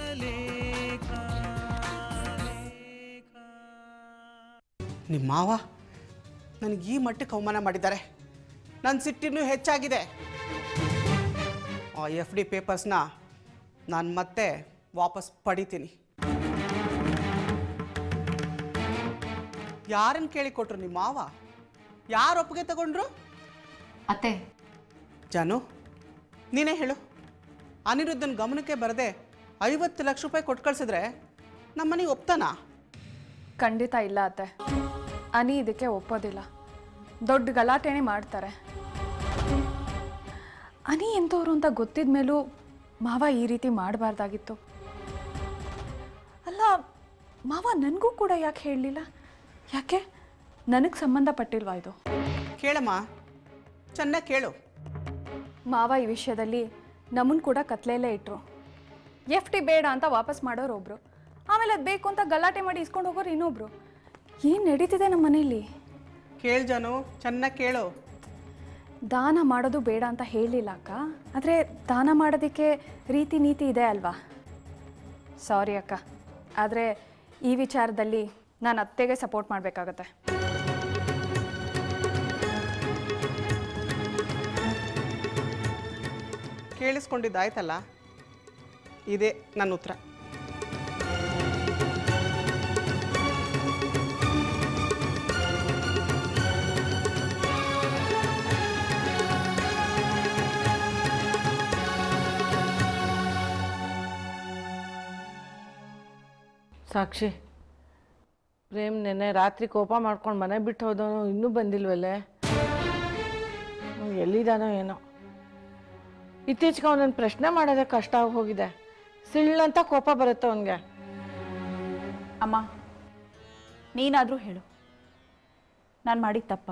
ನಿಮ್ಮ ಮಾವ ನನಗೆ ಈ ಮಟ್ಟಕ್ಕೆ ಅವಮಾನ ಮಾಡಿದ್ದಾರೆ ನನ್ನ ಸಿಟ್ಟಿನೂ ಹೆಚ್ಚಾಗಿದೆ ಆ ಎಫ್ ಡಿ ಪೇಪರ್ಸ್ನ ನಾನು ಮತ್ತೆ ವಾಪಸ್ ಪಡಿತೀನಿ ಯಾರನ್ನು ಕೇಳಿ ಕೊಟ್ರು ನಿಮ್ಮ ಮಾವ ಯಾರು ಒಪ್ಪಿಗೆ ತಗೊಂಡ್ರು ಅತ್ತೆ ಜಾನು ನೀನೇ ಹೇಳು ಅನಿರುದ್ಧನ ಗಮನಕ್ಕೆ ಬರದೆ ಐವತ್ತು ಲಕ್ಷ ರೂಪಾಯಿ ಕೊಟ್ಟು ಕಳ್ಸಿದ್ರೆ ನಮ್ಮನೆಗೆ ಒಪ್ತಾನಾ ಖಂಡಿತ ಇಲ್ಲ ಅತ್ತೆ ಅನಿ ಇದಕ್ಕೆ ಒಪ್ಪೋದಿಲ್ಲ ದೊಡ್ಡ ಗಲಾಟೆನೇ ಮಾಡ್ತಾರೆ ಅನಿ ಎಂಥವ್ರು ಅಂತ ಗೊತ್ತಿದ ಮೇಲೂ ಮಾವ ಈ ರೀತಿ ಮಾಡಬಾರ್ದಾಗಿತ್ತು ಅಲ್ಲ ಮಾವ ನನಗೂ ಕೂಡ ಯಾಕೆ ಹೇಳಲಿಲ್ಲ ಯಾಕೆ ನನಗೆ ಸಂಬಂಧಪಟ್ಟಿಲ್ವಾ ಇದು ಕೇಳಮ್ಮ ಚೆನ್ನಾಗಿ ಕೇಳು ಮಾವ ಈ ವಿಷಯದಲ್ಲಿ ನಮ್ಮನ್ನು ಕೂಡ ಕತ್ಲೆಯಲ್ಲೇ ಇಟ್ಟರು ಎಫ್ ಟಿ ಬೇಡ ಅಂತ ವಾಪಸ್ ಮಾಡೋರು ಒಬ್ರು ಆಮೇಲೆ ಅದು ಬೇಕು ಅಂತ ಗಲಾಟೆ ಮಾಡಿ ಇಸ್ಕೊಂಡು ಹೋಗೋರು ಇನ್ನೊಬ್ರು ಏನು ನಡೀತಿದೆ ನಮ್ಮ ಮನೇಲಿ ಕೇಳು ಜಾನು ಚೆನ್ನಾಗಿ ಕೇಳು ದಾನ ಮಾಡೋದು ಬೇಡ ಅಂತ ಹೇಳಲಿಲ್ಲ ಅಕ್ಕ ಆದರೆ ದಾನ ಮಾಡೋದಕ್ಕೆ ರೀತಿ ನೀತಿ ಇದೆ ಅಲ್ವಾ ಸಾರಿ ಅಕ್ಕ ಆದರೆ ಈ ವಿಚಾರದಲ್ಲಿ ನಾನು ಅತ್ತೆಗೆ ಸಪೋರ್ಟ್ ಮಾಡಬೇಕಾಗತ್ತೆ ಕೇಳಿಸ್ಕೊಂಡಿದ್ದಾಯ್ತಲ್ಲ ಇದೇ ನನ್ನ ಉತ್ತರ ಸಾಕ್ಷಿ ಪ್ರೇಮ್ ನೆನ್ನೆ ರಾತ್ರಿ ಕೋಪ ಮಾಡ್ಕೊಂಡು ಮನೆ ಬಿಟ್ಟು ಹೋದವನು ಇನ್ನೂ ಬಂದಿಲ್ವಲ್ಲೇ ಅವ್ನು ಎಲ್ಲಿದ್ದಾನೋ ಏನೋ ಇತ್ತೀಚೆಗೆ ಅವನನ್ನು ಪ್ರಶ್ನೆ ಮಾಡೋದೇ ಕಷ್ಟ ಆಗಿ ಹೋಗಿದೆ ಸಿಳ್ಳಂತ ಕೋಪ ಬರುತ್ತೆ ಅವನಿಗೆ ಅಮ್ಮ ನೀನಾದರೂ ಹೇಳು ನಾನು ಮಾಡಿದ ತಪ್ಪ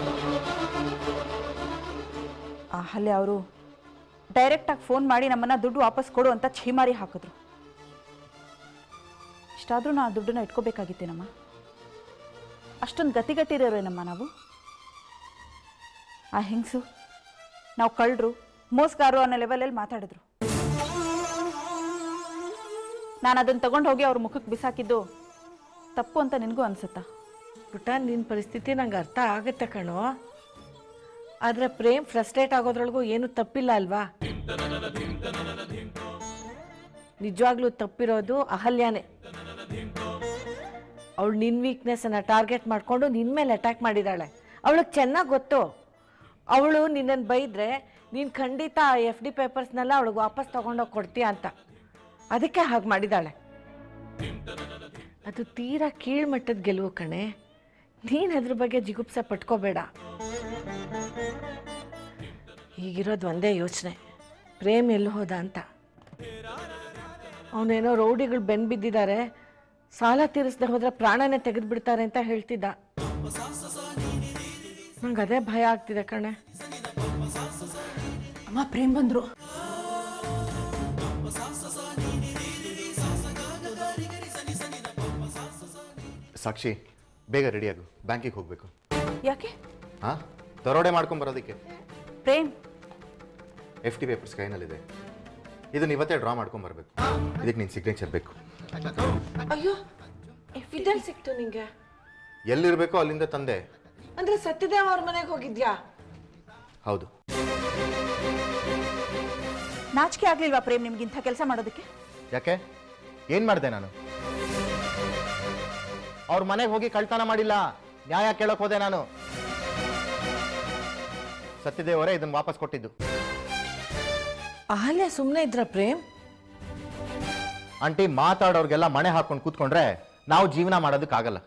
ಅಲ್ಲೇ ಅವರು ಡೈರೆಕ್ಟಾಗಿ ಫೋನ್ ಮಾಡಿ ನಮ್ಮನ್ನು ದುಡ್ಡು ವಾಪಸ್ ಕೊಡು ಅಂತ ಛೀಮಾರಿ ಹಾಕಿದ್ರು ಇಷ್ಟಾದರೂ ನಾ ಆ ದುಡ್ಡನ್ನ ಇಟ್ಕೋಬೇಕಾಗಿತ್ತೇನಮ್ಮ ಅಷ್ಟೊಂದು ಗತಿಗಟ್ಟಿರೋರೇನಮ್ಮ ನಾವು ಆ ಹೆಂಗಸು ನಾವು ಕಳ್ಳರು ಮೋಸ್ಗಾರು ಅನ್ನೋ ಲೆವೆಲಲ್ಲಿ ಮಾತಾಡಿದ್ರು ನಾನು ಅದನ್ನು ತಗೊಂಡು ಹೋಗಿ ಅವ್ರ ಮುಖಕ್ಕೆ ಬಿಸಾಕಿದ್ದು ತಪ್ಪು ಅಂತ ನಿನಗೂ ಅನ್ಸುತ್ತಾ ಪುಟ್ಟ ನಿನ್ನ ಪರಿಸ್ಥಿತಿ ನಂಗೆ ಅರ್ಥ ಆಗುತ್ತೆ ಕಣೋ ಆದರೆ ಪ್ರೇಮ್ ಫ್ರಸ್ಟ್ರೇಟ್ ಆಗೋದ್ರೊಳಗೂ ಏನು ತಪ್ಪಿಲ್ಲ ಅಲ್ವಾ ನಿಜವಾಗ್ಲೂ ತಪ್ಪಿರೋದು ಅಹಲ್ಯಾನೇ ಅವಳು ನಿನ್ನ ವೀಕ್ನೆಸ್ಸನ್ನು ಟಾರ್ಗೆಟ್ ಮಾಡಿಕೊಂಡು ನಿನ್ನ ಮೇಲೆ ಅಟ್ಯಾಕ್ ಮಾಡಿದ್ದಾಳೆ ಅವಳಿಗೆ ಚೆನ್ನಾಗಿ ಗೊತ್ತು ಅವಳು ನಿನ್ನನ್ನು ಬೈದ್ರೆ ನೀನು ಖಂಡಿತ ಆ ಎಫ್ ಡಿ ಪೇಪರ್ಸ್ನೆಲ್ಲ ಅವಳಿಗೆ ವಾಪಸ್ ತೊಗೊಂಡೋಗಿ ಕೊಡ್ತೀಯ ಅಂತ ಅದಕ್ಕೆ ಹಾಗೆ ಮಾಡಿದ್ದಾಳೆ ಅದು ತೀರಾ ಕೀಳ್ಮಟ್ಟದ ಗೆಲುವು ಕಣೆ ನೀನು ಅದ್ರ ಬಗ್ಗೆ ಜಿಗುಪ್ಸೆ ಪಟ್ಕೋಬೇಡ ಈಗಿರೋದು ಒಂದೇ ಯೋಚನೆ ಪ್ರೇಮ್ ಎಲ್ಲಿ ಹೋದ ಅಂತ ಅವನೇನೋ ರೌಡಿಗಳು ಬೆನ್ ಬಿದ್ದಿದ್ದಾರೆ ಸಾಲ ತೀರಿಸದೆ ಹೋದ್ರೆ ಪ್ರಾಣನೇ ತೆಗೆದು ಬಿಡ್ತಾರೆ ಅಂತ ಹೇಳ್ತಿದ್ದ ನಂಗೆ ಅದೇ ಭಯ ಆಗ್ತಿದೆ ಕಣೆ ಅಮ್ಮ ಪ್ರೇಮ್ ಬಂದ್ರು ಸಾಕ್ಷಿ ಬೇಗ ರೆಡಿಯಾಗು ಬ್ಯಾಂಕಿಗೆ ಹೋಗಬೇಕು ಯಾಕೆ ಹಾಂ ದರೋಡೆ ಮಾಡ್ಕೊಂಬರೋದಕ್ಕೆ ಪ್ರೇಮ್ ಎಫ್ ಟಿ ಪೇಪರ್ಸ್ ಕೈನಲ್ಲಿದೆ ಇದನ್ನ ಇವತ್ತೇ ಡ್ರಾ ಮಾಡ್ಕೊಂಬರ್ಬೇಕು ಇದಕ್ಕೆ ನಿನ್ನ ಸಿಗ್ನೇಚರ್ ಬೇಕು ಅಯ್ಯೋ ಇದೆಲ್ಲಿ ಸಿಕ್ತು ನಿಂಗೆ ಎಲ್ಲಿರಬೇಕೋ ಅಲ್ಲಿಂದ ತಂದೆ ಅಂದ್ರೆ ಸತ್ಯದೇವ್ ಅವ್ರ ಮನೆಗೆ ಹೋಗಿದ್ಯಾ ಹೌದು ನಾಚಿಕೆ ಆಗ್ಲಿಲ್ವಾ ಪ್ರೇಮ್ ನಿಮ್ಗೆ ಇಂಥ ಕೆಲಸ ಮಾಡೋದಕ್ಕೆ ಯಾಕೆ ಏನು ಮಾಡಿದೆ ನಾನು ಅವ್ರ ಮನೆಗೆ ಹೋಗಿ ಕಳ್ತನ ಮಾಡಿಲ್ಲ ನ್ಯಾಯ ಕೇಳಕ್ ಹೋದೆ ನಾನು ಸತ್ಯದೇವರೇ ಇದನ್ನ ವಾಪಸ್ ಕೊಟ್ಟಿದ್ದು ಅಹಲ್ಯ ಸುಮ್ಮನೆ ಇದ್ರ ಪ್ರೇಮ್ ಆಂಟಿ ಮಾತಾಡೋರ್ಗೆಲ್ಲ ಮಣೆ ಹಾಕೊಂಡು ಕೂತ್ಕೊಂಡ್ರೆ ನಾವು ಜೀವನ ಮಾಡೋದಕ್ಕಾಗಲ್ಲ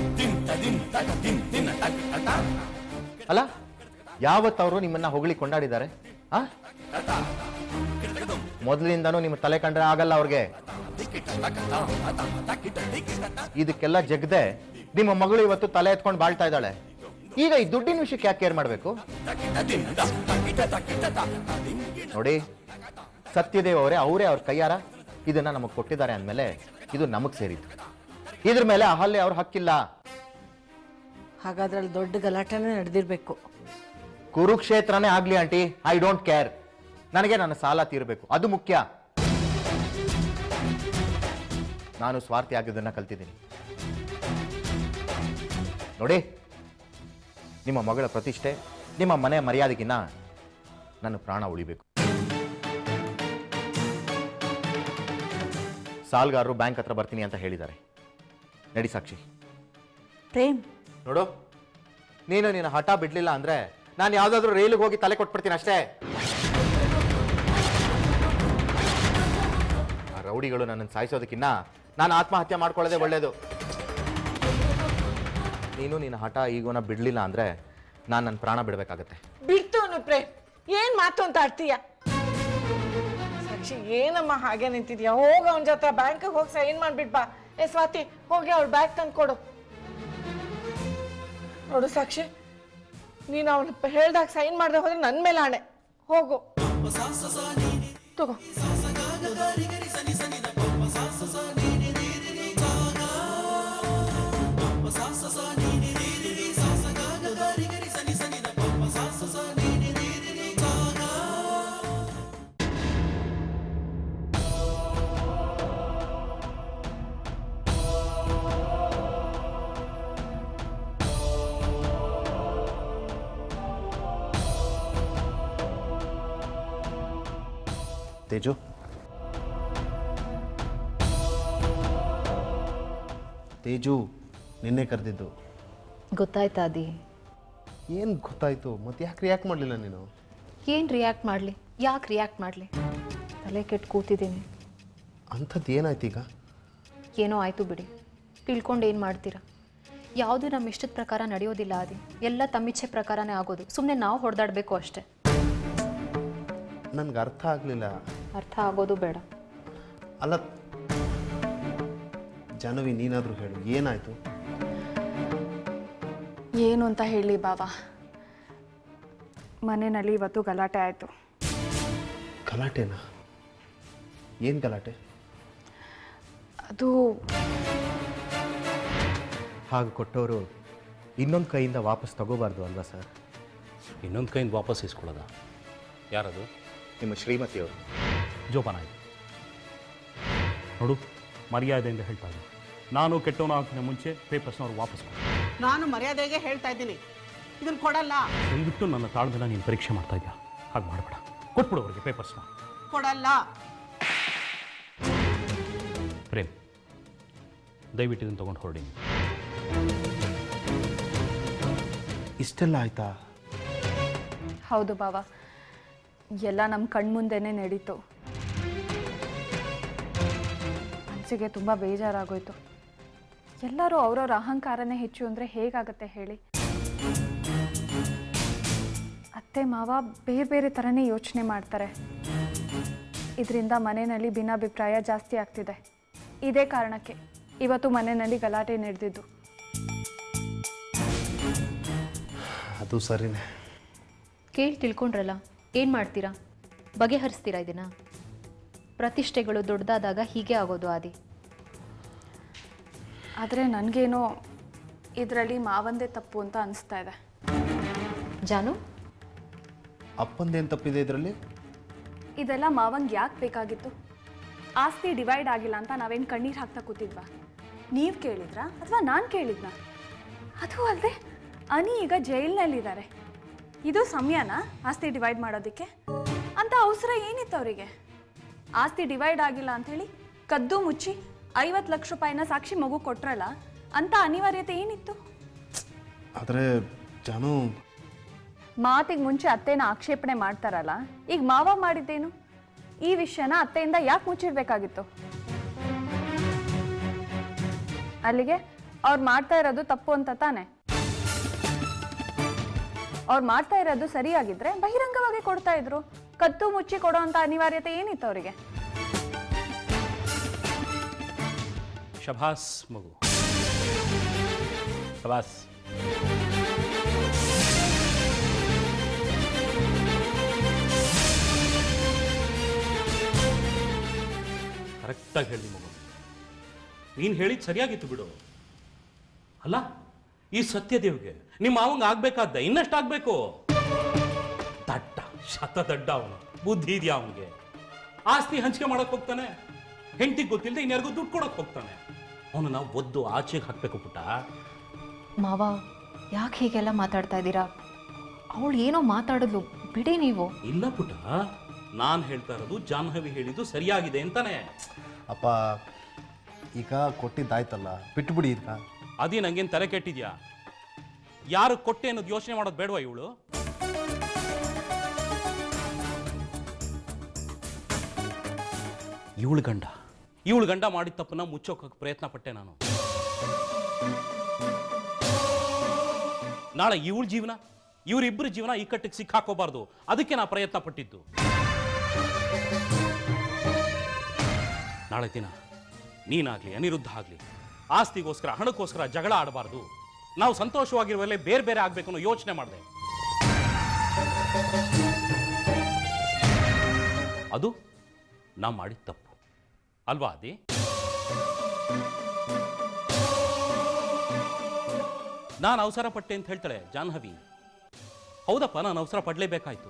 ಅಲ್ಲ ಯಾವತ್ತವರು ನಿಮ್ಮನ್ನ ಹೊಗಳಿ ಕೊಂಡಾಡಿದ್ದಾರೆ ಆ ಮೊದಲಿಂದನೂ ನಿಮ್ಮ ತಲೆ ಕಂಡ್ರೆ ಆಗಲ್ಲ ಅವ್ರಿಗೆ ಇದಕ್ಕೆಲ್ಲ ಜಗದೆ ನಿಮ್ಮ ಮಗಳು ಇವತ್ತು ತಲೆ ಎತ್ಕೊಂಡು ಬಾಳ್ತಾ ಇದ್ದಾಳೆ ಈಗ ಈ ದುಡ್ಡಿನ ವಿಷಯಕ್ಕೆ ಯಾಕೆ ಕೇರ್ ಮಾಡಬೇಕು ನೋಡಿ ಸತ್ಯದೇವ್ ಅವರೇ ಅವರೇ ಅವ್ರ ಕೈಯಾರ ಇದನ್ನ ನಮಗೆ ಕೊಟ್ಟಿದ್ದಾರೆ ಅಂದಮೇಲೆ ಇದು ನಮಗೆ ಸೇರಿದ್ದು ಇದ್ರ ಮೇಲೆ ಅಹಲ್ಯ ಅವ್ರ ಹಕ್ಕಿಲ್ಲ ಹಾಗಾದ್ರೆ ಅಲ್ಲಿ ದೊಡ್ಡ ಗಲಾಟೆನೇ ನಡೆದಿರ್ಬೇಕು ಕುರುಕ್ಷೇತ್ರನೇ ಆಗ್ಲಿ ಆಂಟಿ ಐ ಡೋಂಟ್ ಕೇರ್ ನನಗೆ ನನ್ನ ಸಾಲ ತೀರಬೇಕು ಅದು ಮುಖ್ಯ ನಾನು ಸ್ವಾರ್ಥಿ ಆಗಿದ್ದನ್ನು ಕಲ್ತಿದ್ದೀನಿ ನೋಡಿ ನಿಮ್ಮ ಮಗಳ ಪ್ರತಿಷ್ಠೆ ನಿಮ್ಮ ಮನೆ ಮರ್ಯಾದೆಗಿನ್ನ ನನ್ನ ಪ್ರಾಣ ಉಳಿಬೇಕು ಸಾಲ್ಗಾರರು ಬ್ಯಾಂಕ್ ಹತ್ರ ಬರ್ತೀನಿ ಅಂತ ಹೇಳಿದ್ದಾರೆ ನಡಿ ಸಾಕ್ಷಿ ಪ್ರೇಮ್ ನೋಡು ನೀನು ನಿನ್ನ ಹಠ ಬಿಡ್ಲಿಲ್ಲ ಅಂದ್ರೆ ನಾನು ಯಾವ್ದಾದ್ರು ರೈಲಿಗೆ ಹೋಗಿ ತಲೆ ಕೊಟ್ಬಿಡ್ತೀನಿ ಅಷ್ಟೇ ಆ ರೌಡಿಗಳು ನನ್ನನ್ನು ಸಾಯಿಸೋದಕ್ಕಿನ್ನ ನಾನು ಆತ್ಮಹತ್ಯೆ ಮಾಡ್ಕೊಳ್ಳೋದೇ ಒಳ್ಳೇದು ನೀನು ನಿನ್ನ ಹಠ ಈಗೋನ ಬಿಡ್ಲಿಲ್ಲ ಅಂದ್ರೆ ನಾನು ನನ್ನ ಪ್ರಾಣ ಬಿಡಬೇಕಾಗತ್ತೆ ಬಿಡ್ತು ಅನು ಪ್ರೇಮ್ ಏನ್ ಮಾತು ಅಂತ ಆಡ್ತೀಯ ಸಾಕ್ಷಿ ಏನಮ್ಮ ಹಾಗೆ ನಿಂತಿದ್ಯಾ ಹೋಗ ಅವನ ಜೊತೆ ಬ್ಯಾಂಕಿಗೆ ಹೋಗಿ ಸೈನ್ ಮಾಡ್ಬಿಟ್ ಬಾ ಏ ಸ್ವಾತಿ ಹೋಗಿ ಅವ್ಳ ಬ್ಯಾಗ್ ತಂದು ಕೊಡು ನೋಡು ಸಾಕ್ಷಿ ನೀನು ಅವನು ಹೇಳ್ದಾಗ ಸೈನ್ ಮಾಡದೆ ಹೋದ್ರೆ ನನ್ನ ಮೇಲೆ ಆಣೆ ಹೋಗು ತಗೋ ತೇಜು ತೇಜು ನಿನ್ನೆ ಕರೆದಿದ್ದು ಗೊತ್ತಾಯ್ತಾ ಅದಿ ಏನು ಗೊತ್ತಾಯ್ತು ಮತ್ತೆ ಯಾಕೆ ರಿಯಾಕ್ಟ್ ಮಾಡಲಿಲ್ಲ ನೀನು ಏನು ರಿಯಾಕ್ಟ್ ಮಾಡಲಿ ಯಾಕೆ ರಿಯಾಕ್ಟ್ ಮಾಡಲಿ ತಲೆ ಕೆಟ್ಟು ಕೂತಿದ್ದೀನಿ ಅಂಥದ್ದು ಏನಾಯ್ತು ಈಗ ಏನೋ ಆಯಿತು ಬಿಡಿ ತಿಳ್ಕೊಂಡು ಏನು ಮಾಡ್ತೀರಾ ಯಾವುದು ನಮ್ಮ ಇಷ್ಟದ ಪ್ರಕಾರ ನಡೆಯೋದಿಲ್ಲ ಅದಿ ಎಲ್ಲ ತಮ್ಮಿಚ್ಛೆ ಪ್ರಕಾರನೇ ಆಗೋದು ಸುಮ್ಮನೆ ನಾವು ಹೊಡೆದಾಡಬೇಕು ಅಷ್ಟೇ ನನಗೆ ಅರ್ಥ ಆಗಲಿಲ್ಲ ಅರ್ಥ ಆಗೋದು ಬೇಡ ಅಲ್ಲ ಜಾನವಿ ನೀನಾದರೂ ಹೇಳು ಏನಾಯಿತು ಏನು ಅಂತ ಹೇಳಿ ಬಾವ ಮನೆಯಲ್ಲಿ ಇವತ್ತು ಗಲಾಟೆ ಆಯಿತು ಗಲಾಟೆನಾ ಏನು ಗಲಾಟೆ ಅದು ಹಾಗೆ ಕೊಟ್ಟವರು ಇನ್ನೊಂದು ಕೈಯಿಂದ ವಾಪಸ್ ತಗೋಬಾರ್ದು ಅಲ್ವಾ ಸರ್ ಇನ್ನೊಂದು ಕೈಯಿಂದ ವಾಪಸ್ ಇಸ್ಕೊಳ್ಳೋದ ಯಾರದು ನಿಮ್ಮ ಶ್ರೀಮತಿಯವರು ಜೋಪಾನ ಆಯ್ತು ನೋಡು ಮರ್ಯಾದೆಯಿಂದ ಹೇಳ್ತಾ ಇದ್ದೀನಿ ನಾನು ಕೆಟ್ಟವನು ಹಾಕಿನ ಮುಂಚೆ ಪೇಪರ್ಸ್ನ ಅವ್ರು ವಾಪಸ್ ಕೊಡು ನಾನು ಮರ್ಯಾದೆಗೆ ಹೇಳ್ತಾ ಇದ್ದೀನಿ ಇದನ್ನು ಕೊಡಲ್ಲ ದಯವಿಟ್ಟು ನನ್ನ ತಾಳ್ಮೆನ ನೀನು ಪರೀಕ್ಷೆ ಮಾಡ್ತಾ ಇದೆಯಾ ಹಾಗೆ ಮಾಡಬೇಡ ಕೊಟ್ಬಿಡು ಅವ್ರಿಗೆ ಪೇಪರ್ಸ್ನ ಕೊಡಲ್ಲ ಪ್ರೇಮ್ ದಯವಿಟ್ಟು ಇದನ್ನು ತೊಗೊಂಡು ಹೊರಡಿ ಇಷ್ಟೆಲ್ಲ ಆಯ್ತಾ ಹೌದು ಬಾವ ಎಲ್ಲ ನಮ್ಮ ಕಣ್ಮುಂದೆನೇ ನಡೀತು ಮನಸ್ಸಿಗೆ ತುಂಬ ಬೇಜಾರಾಗೋಯ್ತು ಎಲ್ಲರೂ ಅವ್ರವ್ರ ಅಹಂಕಾರನೇ ಹೆಚ್ಚು ಅಂದರೆ ಹೇಗಾಗತ್ತೆ ಹೇಳಿ ಅತ್ತೆ ಮಾವ ಬೇರೆ ಬೇರೆ ಥರನೇ ಯೋಚನೆ ಮಾಡ್ತಾರೆ ಇದರಿಂದ ಮನೆಯಲ್ಲಿ ಭಿನ್ನಾಭಿಪ್ರಾಯ ಜಾಸ್ತಿ ಆಗ್ತಿದೆ ಇದೇ ಕಾರಣಕ್ಕೆ ಇವತ್ತು ಮನೆಯಲ್ಲಿ ಗಲಾಟೆ ನಡೆದಿದ್ದು ಅದು ಸರಿನೇ ಕೇಳಿ ತಿಳ್ಕೊಂಡ್ರಲ್ಲ ಏನು ಮಾಡ್ತೀರಾ ಬಗೆಹರಿಸ್ತೀರಾ ಇದನ್ನ ಪ್ರತಿಷ್ಠೆಗಳು ದೊಡ್ಡದಾದಾಗ ಹೀಗೆ ಆಗೋದು ಆದಿ ಆದರೆ ನನಗೇನೋ ಇದರಲ್ಲಿ ಮಾವಂದೇ ತಪ್ಪು ಅಂತ ಅನಿಸ್ತಾ ಇದೆ ಜಾನು ಅಪ್ಪಂದೇನು ತಪ್ಪಿದೆ ಇದರಲ್ಲಿ ಇದೆಲ್ಲ ಮಾವಂಗೆ ಯಾಕೆ ಬೇಕಾಗಿತ್ತು ಆಸ್ತಿ ಡಿವೈಡ್ ಆಗಿಲ್ಲ ಅಂತ ನಾವೇನು ಕಣ್ಣೀರು ಹಾಕ್ತಾ ಕೂತಿದ್ವಾ ನೀವು ಕೇಳಿದ್ರಾ ಅಥವಾ ನಾನು ಕೇಳಿದ್ನಾ ಅದು ಅಲ್ಲದೆ ಅನಿ ಈಗ ಜೈಲ್ನಲ್ಲಿದ್ದಾರೆ ಇದು ಸಮಯನಾ ಆಸ್ತಿ ಡಿವೈಡ್ ಮಾಡೋದಕ್ಕೆ ಅಂತ ಅವಸರ ಏನಿತ್ತು ಅವರಿಗೆ ಆಸ್ತಿ ಡಿವೈಡ್ ಆಗಿಲ್ಲ ಅಂಥೇಳಿ ಕದ್ದು ಮುಚ್ಚಿ ಐವತ್ತು ಲಕ್ಷ ರೂಪಾಯಿನ ಸಾಕ್ಷಿ ಮಗು ಕೊಟ್ರಲ್ಲ ಅಂತ ಅನಿವಾರ್ಯತೆ ಏನಿತ್ತು ಆದರೆ ಜಾನು ಮಾತಿಗೆ ಮುಂಚೆ ಅತ್ತೆನ ಆಕ್ಷೇಪಣೆ ಮಾಡ್ತಾರಲ್ಲ ಈಗ ಮಾವ ಮಾಡಿದ್ದೇನು ಈ ವಿಷಯನ ಅತ್ತೆಯಿಂದ ಯಾಕೆ ಮುಚ್ಚಿಡ್ಬೇಕಾಗಿತ್ತು ಅಲ್ಲಿಗೆ ಅವ್ರು ಮಾಡ್ತಾ ಇರೋದು ತಪ್ಪು ಅಂತ ತಾನೆ ಅವ್ರು ಮಾಡ್ತಾ ಇರೋದು ಸರಿಯಾಗಿದ್ರೆ ಬಹಿರಂಗವಾಗಿ ಕೊಡ್ತಾ ಇದ್ರು ಕತ್ತು ಮುಚ್ಚಿ ಕೊಡೋ ಅಂತ ಅನಿವಾರ್ಯತೆ ಏನಿತ್ತು ಅವರಿಗೆ ಶಭಾಸ್ ಮಗು ಶಭಾಸ್ ಕರೆಕ್ಟಾಗಿ ಹೇಳಿ ಮಗು ನೀನು ಹೇಳಿದ್ ಸರಿಯಾಗಿತ್ತು ಬಿಡು ಅಲ್ಲ ಈ ಸತ್ಯದೇವ್ಗೆ ನಿಮ್ಮ ಅವಂಗ ಆಗ್ಬೇಕಾದ್ದ ಇನ್ನಷ್ಟು ಆಗ್ಬೇಕು ದಡ್ಡ ಶತ ದಡ್ಡ ಅವನು ಬುದ್ಧಿ ಇದೆಯಾ ಅವನಿಗೆ ಆಸ್ತಿ ಹಂಚಿಕೆ ಮಾಡಕ್ ಹೋಗ್ತಾನೆ ಹೆಂಡತಿಗೆ ಗೊತ್ತಿಲ್ಲದೆ ಇನ್ಯಾರಿಗೂ ದುಡ್ಡು ಕೊಡೋಕೆ ಹೋಗ್ತಾನೆ ಅವನನ್ನ ಒದ್ದು ಆಚೆಗೆ ಹಾಕ್ಬೇಕು ಪುಟ್ಟ ಮಾವ ಯಾಕೆ ಹೀಗೆಲ್ಲ ಮಾತಾಡ್ತಾ ಇದ್ದೀರಾ ಅವಳು ಏನೋ ಮಾತಾಡಿದ್ಲು ಬಿಡಿ ನೀವು ಇಲ್ಲ ಪುಟ್ಟ ನಾನು ಹೇಳ್ತಾ ಇರೋದು ಜಾಹ್ನವಿ ಹೇಳಿದ್ದು ಸರಿಯಾಗಿದೆ ಅಂತಾನೆ ಅಪ್ಪ ಈಗ ಕೊಟ್ಟಿದ್ದಾಯ್ತಲ್ಲ ಬಿಟ್ಬಿಡಿ ಈಗ ಅದೇ ನಂಗೇನು ತಲೆ ಕೆಟ್ಟಿದ್ಯಾ ಯಾರು ಕೊಟ್ಟೆ ಅನ್ನೋದು ಯೋಚನೆ ಮಾಡೋದು ಬೇಡವಾ ಇವಳು ಇವಳು ಗಂಡ ಇವಳು ಗಂಡ ಮಾಡಿದ ತಪ್ಪನ್ನ ಮುಚ್ಚೋಕೆ ಪ್ರಯತ್ನ ಪಟ್ಟೆ ನಾನು ನಾಳೆ ಇವಳ ಜೀವನ ಇವರಿಬ್ಬರ ಜೀವನ ಇಕ್ಕಟ್ಟಿಗೆ ಸಿಕ್ಕಾಕೋಬಾರ್ದು ಅದಕ್ಕೆ ನಾ ಪ್ರಯತ್ನ ಪಟ್ಟಿದ್ದು ನಾಳೆ ದಿನ ನೀನಾಗ್ಲಿ ಅನಿರುದ್ಧ ಆಗ್ಲಿ ಆಸ್ತಿಗೋಸ್ಕರ ಹಣಕ್ಕೋಸ್ಕರ ಜಗಳ ಆಡಬಾರ್ದು ನಾವು ಸಂತೋಷವಾಗಿರುವಲ್ಲೇ ಬೇರೆ ಬೇರೆ ಆಗ್ಬೇಕು ಅನ್ನೋ ಯೋಚನೆ ಮಾಡಿದೆ ಅದು ನಾ ಮಾಡಿದ ತಪ್ಪು ಅಲ್ವಾ ಅದಿ ನಾನು ಅವಸರ ಪಟ್ಟೆ ಅಂತ ಹೇಳ್ತಾಳೆ ಜಾಹ್ನವಿ ಹೌದಪ್ಪ ನಾನು ಅವಸರ ಪಡಲೇಬೇಕಾಯ್ತು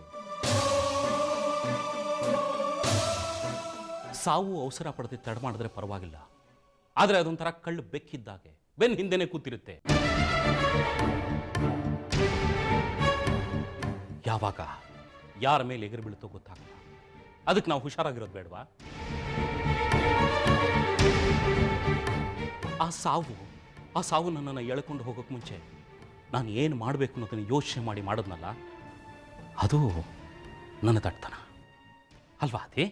ಸಾವು ಅವಸರ ಪಡೆದು ತಡ ಮಾಡಿದ್ರೆ ಪರವಾಗಿಲ್ಲ ಆದರೆ ಅದೊಂಥರ ಕಳ್ಳು ಬೆಕ್ಕಿದ್ದಾಗೆ ಬೆನ್ ಹಿಂದೆನೆ ಕೂತಿರುತ್ತೆ ಯಾವಾಗ ಯಾರ ಮೇಲೆ ಎಗರು ಬೀಳುತ್ತೋ ಗೊತ್ತಾಗಲ್ಲ ಅದಕ್ಕೆ ನಾವು ಹುಷಾರಾಗಿರೋದು ಬೇಡವಾ ಆ ಸಾವು ಆ ಸಾವು ನನ್ನನ್ನು ಎಳ್ಕೊಂಡು ಹೋಗೋಕೆ ಮುಂಚೆ ನಾನು ಏನು ಮಾಡಬೇಕು ಅನ್ನೋದನ್ನು ಯೋಚನೆ ಮಾಡಿ ಮಾಡೋದ್ನಲ್ಲ ಅದು ನನ್ನ ತಡ್ತನ ಅಲ್ವಾ ಅದೇ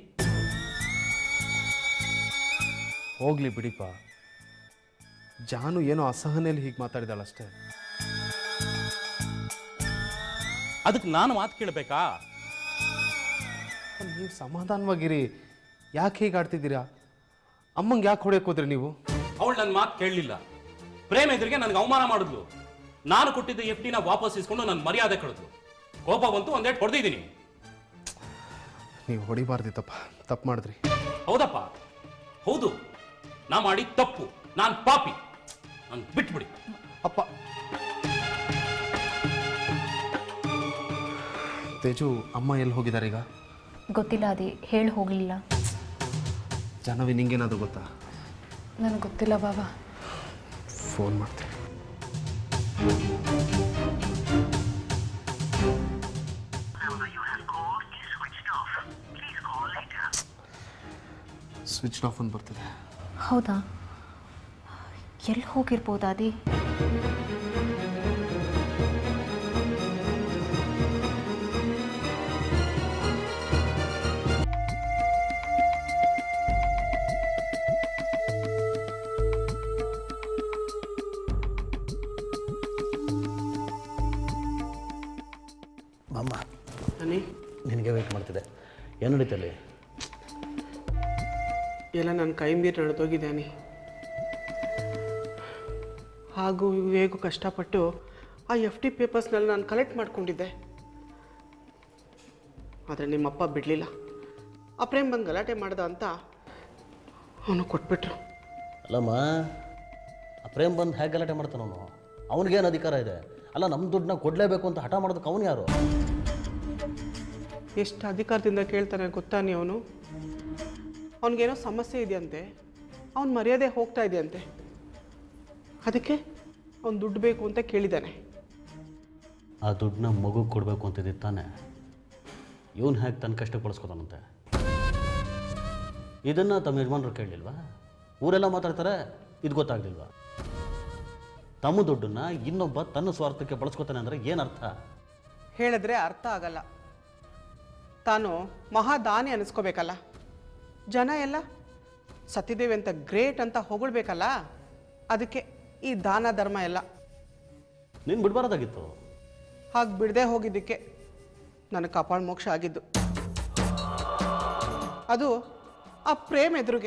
ಹೋಗ್ಲಿ ಬಿಡಿಪ್ಪ ಜಾನು ಏನೋ ಅಸಹನೆಯಲ್ಲಿ ಹೀಗೆ ಮಾತಾಡಿದಾಳಷ್ಟೇ ಅದಕ್ಕೆ ನಾನು ಮಾತು ಕೇಳಬೇಕಾ ನೀವು ಸಮಾಧಾನವಾಗಿರಿ ಯಾಕೆ ಹೀಗೆ ಆಡ್ತಿದ್ದೀರಾ ಅಮ್ಮಂಗೆ ಯಾಕೆ ಹೊಡೆಯಕ್ಕೆ ಹೋದ್ರಿ ನೀವು ಅವಳು ನನ್ನ ಮಾತು ಕೇಳಲಿಲ್ಲ ಪ್ರೇಮ ಎದುರಿಗೆ ನನಗೆ ಅವಮಾನ ಮಾಡಿದ್ಲು ನಾನು ಕೊಟ್ಟಿದ್ದ ಎಫ್ ಡಿನ ವಾಪಸ್ ಇಸ್ಕೊಂಡು ನನ್ನ ಮರ್ಯಾದೆ ಕಳೆದ್ಲು ಕೋಪ ಬಂತು ಒಂದೆರಡು ಹೊಡೆದಿದ್ದೀನಿ ನೀವು ಹೊಡಿಬಾರ್ದಿತ್ತಪ್ಪ ತಪ್ಪು ಮಾಡಿದ್ರಿ ಹೌದಪ್ಪ ಹೌದು ನಾ ಮಾಡಿ ತಪ್ಪು ನಾನು ಪಾಪಿ ನಾನು ಬಿಟ್ಬಿಡಿ ಅಪ್ಪ ತೇಜು ಅಮ್ಮ ಎಲ್ಲಿ ಹೋಗಿದ್ದಾರೆ ಈಗ ಗೊತ್ತಿಲ್ಲ ಅದೇ ಹೇಳಿ ಹೋಗಲಿಲ್ಲ ಜಾಹ್ನವಿ ನಿಂಗೇನಾದರೂ ಗೊತ್ತಾ ನನಗೆ ಗೊತ್ತಿಲ್ಲ ಬಾಬಾ ಫೋನ್ ಮಾಡ್ತೀನಿ ಸ್ವಿಚ್ ಆಫ್ ಅಂತ ಬರ್ತಿದೆ ಹೌದಾ ಎಲ್ಲಿ ಹೋಗಿರ್ಬೋದು ಅದಿ ಮಾಮ ನಾನಿ ನಿನಗೆ ವೆಯ್ಟ್ ಮಾಡ್ತಿದ್ದೆ ಏನು ನಡೀತಲ್ಲಿ ಎಲ್ಲ ನನ್ನ ಕೈ ಮೀರಿ ನಡೆದೋಗಿದ್ದಾನೆ ಹಾಗೂ ಹೇಗೂ ಕಷ್ಟಪಟ್ಟು ಆ ಎಫ್ ಡಿ ಪೇಪರ್ಸ್ನೆಲ್ಲ ನಾನು ಕಲೆಕ್ಟ್ ಮಾಡ್ಕೊಂಡಿದ್ದೆ ಆದರೆ ನಿಮ್ಮಪ್ಪ ಬಿಡಲಿಲ್ಲ ಆ ಪ್ರೇಮ್ ಬಂದು ಗಲಾಟೆ ಮಾಡ್ದ ಅಂತ ಅವನು ಕೊಟ್ಬಿಟ್ರು ಅಲ್ಲಮ್ಮ ಆ ಪ್ರೇಮ್ ಬಂದು ಹೇಗೆ ಗಲಾಟೆ ಮಾಡ್ತಾನೆ ಅವನು ಅವನಿಗೇನು ಅಧಿಕಾರ ಇದೆ ಅಲ್ಲ ನಮ್ಮ ದುಡ್ಡನ್ನ ಕೊಡಲೇಬೇಕು ಅಂತ ಹಠ ಮಾಡೋದಕ್ಕೆ ಅವನು ಯಾರು ಎಷ್ಟು ಅಧಿಕಾರದಿಂದ ಕೇಳ್ತಾನೆ ಗೊತ್ತಾ ನೀ ಅವನು ಅವನಿಗೇನೋ ಸಮಸ್ಯೆ ಇದೆಯಂತೆ ಅವನ ಮರ್ಯಾದೆ ಹೋಗ್ತಾ ಇದೆಯಂತೆ ಅದಕ್ಕೆ ಅವ್ನು ದುಡ್ಡು ಬೇಕು ಅಂತ ಕೇಳಿದ್ದಾನೆ ಆ ದುಡ್ಡನ್ನ ಮಗು ಕೊಡಬೇಕು ಅಂತಿದ್ದ ತಾನೆ ಇವನು ಹೇಗೆ ತನ್ನ ಕಷ್ಟ ಪಡಿಸ್ಕೊತಾನಂತೆ ಇದನ್ನು ತಮ್ಮ ಯಜಮಾನರು ಕೇಳಲಿಲ್ವಾ ಊರೆಲ್ಲ ಮಾತಾಡ್ತಾರೆ ಇದು ಗೊತ್ತಾಗ್ಲಿಲ್ವಾ ತಮ್ಮ ದುಡ್ಡನ್ನ ಇನ್ನೊಬ್ಬ ತನ್ನ ಸ್ವಾರ್ಥಕ್ಕೆ ಬಳಸ್ಕೊತಾನೆ ಅಂದರೆ ಏನು ಅರ್ಥ ಹೇಳಿದ್ರೆ ಅರ್ಥ ಆಗಲ್ಲ ತಾನು ಮಹಾದಾನಿ ಅನಿಸ್ಕೋಬೇಕಲ್ಲ ಜನ ಎಲ್ಲ ಸತ್ತಿದ್ದೇವೆ ಅಂತ ಗ್ರೇಟ್ ಅಂತ ಹೊಗಳ್ಬೇಕಲ್ಲ ಅದಕ್ಕೆ ಈ ದಾನ ಧರ್ಮ ಎಲ್ಲ ನೀನು ಬಿಡಬಾರ್ದಾಗಿತ್ತು ಹಾಗೆ ಬಿಡದೆ ಹೋಗಿದ್ದಕ್ಕೆ ನನ್ನ ಕಪಾಳ ಮೋಕ್ಷ ಆಗಿದ್ದು ಅದು ಆ ಪ್ರೇಮ್ ಎದುರಿಗೆ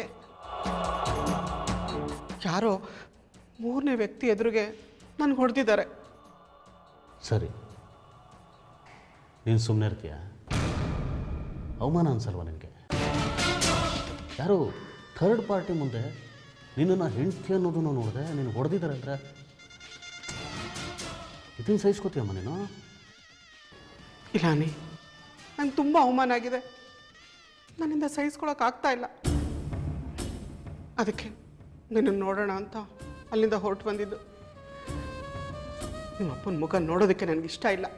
ಯಾರೋ ಮೂರನೇ ವ್ಯಕ್ತಿ ಎದುರಿಗೆ ನನಗೆ ಹೊಡೆದಿದ್ದಾರೆ ಸರಿ ನೀನು ಸುಮ್ಮನೆ ಇರ್ತೀಯ ಅವಮಾನ ಅನ್ಸಲ್ವಾ ನಿನಗೆ ಯಾರು ಥರ್ಡ್ ಪಾರ್ಟಿ ಮುಂದೆ ನಿನ್ನನ್ನು ಹೆಂಡ್ತಿ ಅನ್ನೋದನ್ನು ನೋಡಿದೆ ನೀನು ಹೊಡೆದಿದ್ದಾರೆ ಅಂದರೆ ಇದನ್ನು ಸಹಿಸ್ಕೋತೀಯಮ್ಮ ನೀನು ಇಲ್ಲಾನಿ ನಂಗೆ ತುಂಬ ಅವಮಾನ ಆಗಿದೆ ನನ್ನಿಂದ ಸಹಿಸ್ಕೊಳಕ್ ಆಗ್ತಾ ಇಲ್ಲ ಅದಕ್ಕೆ ನಿನ್ನನ್ನು ನೋಡೋಣ ಅಂತ ಅಲ್ಲಿಂದ ಹೊರಟು ಬಂದಿದ್ದು ನಿಮ್ಮ ಅಪ್ಪನ ಮುಖ ನೋಡೋದಕ್ಕೆ ನನಗೆ ಇಷ್ಟ ಇಲ್ಲ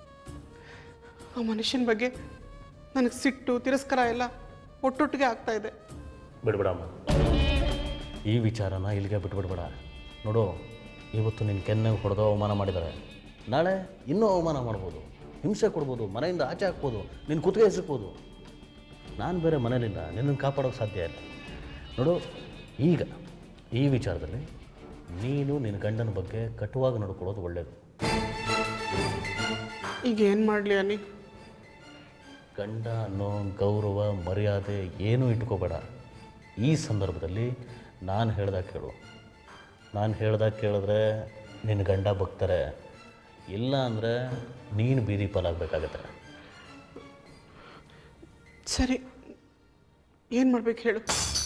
ಆ ಮನುಷ್ಯನ ಬಗ್ಗೆ ನನಗೆ ಸಿಟ್ಟು ತಿರಸ್ಕಾರ ಎಲ್ಲ ಒಟ್ಟೊಟ್ಟಿಗೆ ಆಗ್ತಾ ಇದೆ ಬಿಡ್ಬಿಡಮ್ಮ ಈ ವಿಚಾರನ ಇಲ್ಲಿಗೆ ಬಿಟ್ಬಿಡ್ಬೇಡ ನೋಡು ಇವತ್ತು ನಿನ್ನ ಕೆನ್ನೆಗೆ ಹೊಡೆದು ಅವಮಾನ ಮಾಡಿದ್ದಾರೆ ನಾಳೆ ಇನ್ನೂ ಅವಮಾನ ಮಾಡ್ಬೋದು ಹಿಂಸೆ ಕೊಡ್ಬೋದು ಮನೆಯಿಂದ ಆಚೆ ಹಾಕ್ಬೋದು ನಿನ್ನ ಕುತ್ತಿಗೆ ಸಿಕ್ಬೋದು ನಾನು ಬೇರೆ ಮನೇಲಿಲ್ಲ ನಿನ್ನನ್ನು ಕಾಪಾಡೋಕೆ ಸಾಧ್ಯ ಇಲ್ಲ ನೋಡು ಈಗ ಈ ವಿಚಾರದಲ್ಲಿ ನೀನು ನಿನ್ನ ಗಂಡನ ಬಗ್ಗೆ ಕಟುವಾಗಿ ನಡ್ಕೊಳ್ಳೋದು ಒಳ್ಳೆಯದು ಈಗ ಏನು ಮಾಡಲಿ ಅನ್ನಿ ಗಂಡ ಅನ್ನೋ ಗೌರವ ಮರ್ಯಾದೆ ಏನೂ ಇಟ್ಕೋಬೇಡ ಈ ಸಂದರ್ಭದಲ್ಲಿ ನಾನು ಹೇಳ್ದಾಗ ಕೇಳು ನಾನು ಹೇಳ್ದಾಗ ಕೇಳಿದ್ರೆ ನಿನ್ನ ಗಂಡ ಬಗ್ತಾರೆ ಇಲ್ಲ ಅಂದರೆ ನೀನು ಬೀದಿ ಪಾಲಾಗಬೇಕಾಗತ್ತೆ ಸರಿ ಏನು ಮಾಡ್ಬೇಕು ಹೇಳು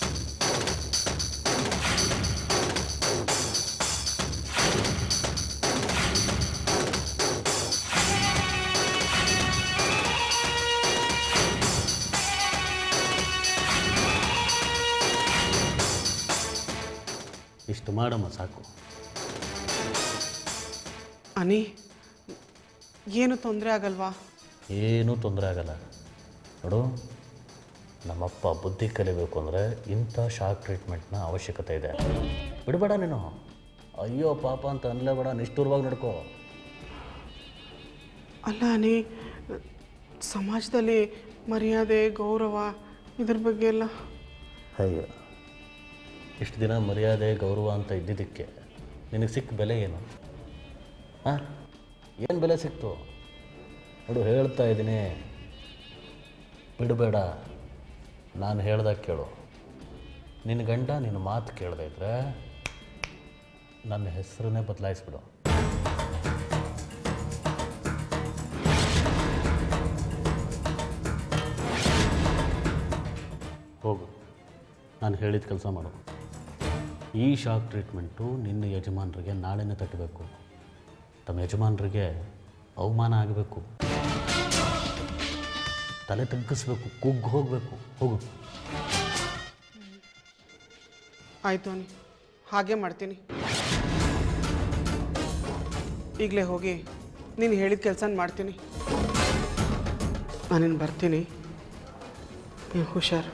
ಇಷ್ಟು ಮಾಡಮ್ಮ ಸಾಕು ಅನಿ ಏನು ತೊಂದರೆ ಆಗಲ್ವಾ ಏನೂ ತೊಂದರೆ ಆಗಲ್ಲ ನೋಡು ನಮ್ಮಪ್ಪ ಬುದ್ಧಿ ಕಲಿಬೇಕು ಅಂದರೆ ಇಂಥ ಶಾಕ್ ಟ್ರೀಟ್ಮೆಂಟ್ನ ಅವಶ್ಯಕತೆ ಇದೆ ಬಿಡಬೇಡ ನೀನು ಅಯ್ಯೋ ಪಾಪ ಅಂತ ಅನ್ಲೇಬೇಡ ನಿಷ್ಠುರವಾಗಿ ನಡ್ಕೋ ಅಲ್ಲ ಅನಿ ಸಮಾಜದಲ್ಲಿ ಮರ್ಯಾದೆ ಗೌರವ ಇದ್ರ ಬಗ್ಗೆ ಎಲ್ಲ ಅಯ್ಯೋ ಇಷ್ಟು ದಿನ ಮರ್ಯಾದೆ ಗೌರವ ಅಂತ ಇದ್ದಿದ್ದಕ್ಕೆ ನಿನಗೆ ಸಿಕ್ಕ ಬೆಲೆ ಏನು ಹಾಂ ಏನು ಬೆಲೆ ಸಿಕ್ತು ನೋಡು ಹೇಳ್ತಾ ಇದ್ದೀನಿ ಬಿಡಬೇಡ ನಾನು ಹೇಳ್ದಾಗ ಕೇಳು ನಿನ್ನ ಗಂಡ ನಿನ್ನ ಮಾತು ಕೇಳದೇ ಇದ್ರೆ ನನ್ನ ಹೆಸರನ್ನೇ ಬದಲಾಯಿಸ್ಬಿಡು ಹೋಗು ನಾನು ಹೇಳಿದ ಕೆಲಸ ಮಾಡು ಈ ಶಾಕ್ ಟ್ರೀಟ್ಮೆಂಟು ನಿನ್ನ ಯಜಮಾನರಿಗೆ ನಾಳೆನೇ ತಟ್ಟಬೇಕು ತಮ್ಮ ಯಜಮಾನರಿಗೆ ಅವಮಾನ ಆಗಬೇಕು ತಲೆ ತಗ್ಗಿಸ್ಬೇಕು ಕುಗ್ಗು ಹೋಗಬೇಕು ಹೋಗು ಆಯಿತು ಅನಿ ಹಾಗೆ ಮಾಡ್ತೀನಿ ಈಗಲೇ ಹೋಗಿ ನೀನು ಹೇಳಿದ ಕೆಲಸ ಮಾಡ್ತೀನಿ ನಾನಿನ್ನು ಬರ್ತೀನಿ ನೀವು ಹುಷಾರು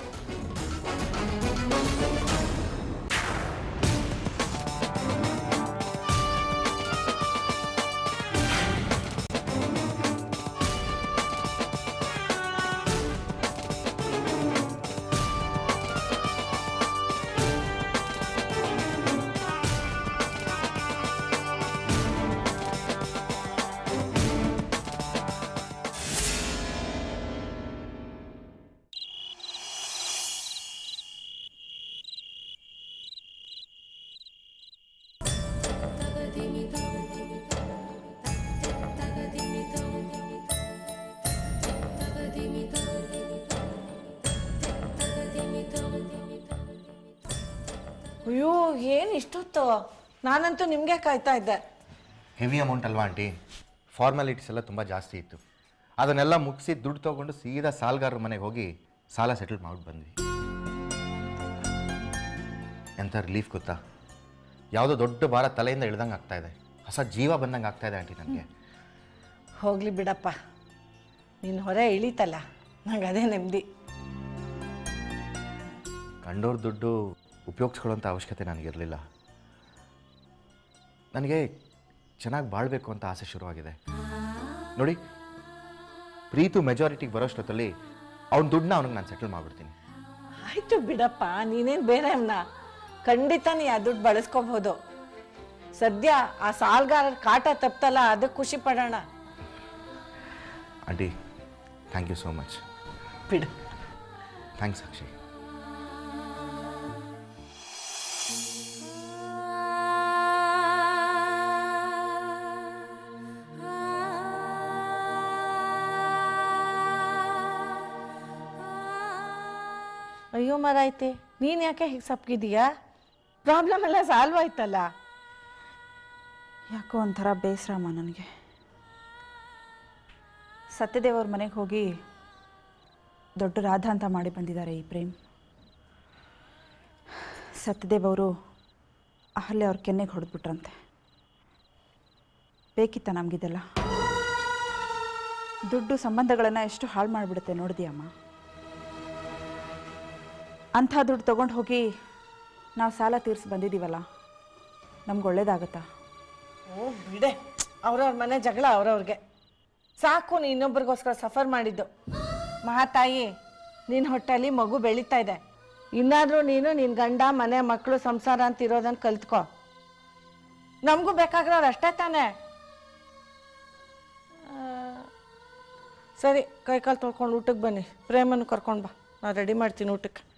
ಅಯ್ಯೋ ಏನು ಇಷ್ಟೊತ್ತು ನಾನಂತೂ ನಿಮಗೆ ಕಾಯ್ತಾ ಇದ್ದೆ ಹೆವಿ ಅಮೌಂಟ್ ಅಲ್ವಾ ಆಂಟಿ ಫಾರ್ಮಾಲಿಟೀಸ್ ಎಲ್ಲ ತುಂಬ ಜಾಸ್ತಿ ಇತ್ತು ಅದನ್ನೆಲ್ಲ ಮುಗಿಸಿ ದುಡ್ಡು ತೊಗೊಂಡು ಸೀದಾ ಸಾಲಗಾರರ ಮನೆಗೆ ಹೋಗಿ ಸಾಲ ಸೆಟಲ್ ಮಾಡಿ ಬಂದ್ವಿ ಎಂಥ ರಿಲೀಫ್ ಗೊತ್ತಾ ಯಾವುದೋ ದೊಡ್ಡ ಭಾರ ತಲೆಯಿಂದ ಇಳ್ದಂಗೆ ಆಗ್ತಾ ಇದೆ ಹೊಸ ಜೀವ ಬಂದಂಗೆ ಆಗ್ತಾ ಇದೆ ಆಂಟಿ ನನಗೆ ಹೋಗಲಿ ಬಿಡಪ್ಪ ನಿನ್ನ ಹೊರೆ ಇಳೀತಲ್ಲ ನಂಗೆ ಅದೇ ನೆಮ್ಮದಿ ಕಂಡೋರ್ ದುಡ್ಡು ಉಪಯೋಗಿಸ್ಕೊಳ್ಳೋಂಥ ಅವಶ್ಯಕತೆ ನನಗಿರಲಿಲ್ಲ ನನಗೆ ಚೆನ್ನಾಗಿ ಬಾಳಬೇಕು ಅಂತ ಆಸೆ ಶುರುವಾಗಿದೆ ನೋಡಿ ಪ್ರೀತು ಮೆಜಾರಿಟಿಗೆ ಬರೋಷ್ಟೊತ್ತಲ್ಲಿ ಅವ್ನ ದುಡ್ಡನ್ನ ಅವ್ನಿಗೆ ನಾನು ಸೆಟಲ್ ಮಾಡಿಬಿಡ್ತೀನಿ ಆಯಿತು ಬಿಡಪ್ಪ ನೀನೇನು ಬೇರೆ ಅನ್ನ ಖಂಡಿತ ನೀ ಆ ದುಡ್ಡು ಬಳಸ್ಕೋಬಹುದು ಸದ್ಯ ಆ ಸಾಲ್ಗಾರರ ಕಾಟ ತಪ್ತಲ್ಲ ಅದಕ್ಕೆ ಖುಷಿ ಪಡೋಣ aunty thank you so much ಬಿಡು ಥ್ಯಾಂಕ್ಸ್ ಅಕ್ಷಯ್ ಅಯ್ಯೋ ಮರಾಯ್ತಿ ನೀನು ಯಾಕೆ ಹೀಗೆ ಸಪ್ಗಿದೀಯಾ ಪ್ರಾಬ್ಲಮ್ ಎಲ್ಲ ಸಾಲ್ವ್ ಆಯ್ತಲ್ಲ ಯಾಕೋ ಒಂಥರ ಬೇಸರಮ್ಮ ನನಗೆ ಸತ್ಯದೇವ್ ಅವ್ರ ಮನೆಗೆ ಹೋಗಿ ದೊಡ್ಡ ರಾಧ ಅಂತ ಮಾಡಿ ಬಂದಿದ್ದಾರೆ ಈ ಪ್ರೇಮ್ ಸತ್ಯದೇವ್ ಅವರು ಅಹಲ್ಯ ಅವ್ರ ಕೆನ್ನೆಗೆ ಹೊಡೆದ್ಬಿಟ್ರಂತೆ ಬೇಕಿತ್ತ ನಮಗಿದೆಲ್ಲ ದುಡ್ಡು ಸಂಬಂಧಗಳನ್ನು ಎಷ್ಟು ಹಾಳು ಮಾಡಿಬಿಡುತ್ತೆ ನೋಡಿದ್ಯಮ್ಮ ಅಂಥ ದುಡ್ಡು ತೊಗೊಂಡು ಹೋಗಿ ನಾವು ಸಾಲ ತೀರಿಸಿ ಬಂದಿದ್ದೀವಲ್ಲ ನಮ್ಗೆ ಒಳ್ಳೇದಾಗತ್ತಾ ಓ ಬಿಡೆ ಅವ್ರವ್ರ ಮನೆ ಜಗಳ ಅವ್ರವ್ರಿಗೆ ಸಾಕು ನೀನು ಇನ್ನೊಬ್ರಿಗೋಸ್ಕರ ಸಫರ್ ಮಾಡಿದ್ದು ಮಹಾತಾಯಿ ನಿನ್ನ ಹೊಟ್ಟೆಲಿ ಮಗು ಬೆಳೀತಾ ಇದೆ ಇನ್ನಾದರೂ ನೀನು ನಿನ್ನ ಗಂಡ ಮನೆ ಮಕ್ಕಳು ಸಂಸಾರ ಅಂತ ಇರೋದನ್ನು ಕಲ್ತ್ಕೊ ನಮಗೂ ಬೇಕಾಗಿರೋರು ಅಷ್ಟೇ ತಾನೇ ಆ, ಸರಿ ಕೈಕಾಲು ತೊಳ್ಕೊಂಡು ಊಟಕ್ಕೆ ಬನ್ನಿ ಪ್ರೇಮನ್ನು ಕರ್ಕೊಂಡು ಬಾ ನಾನು ರೆಡಿ ಮಾಡ್ತೀನಿ ಊಟಕ್ಕೆ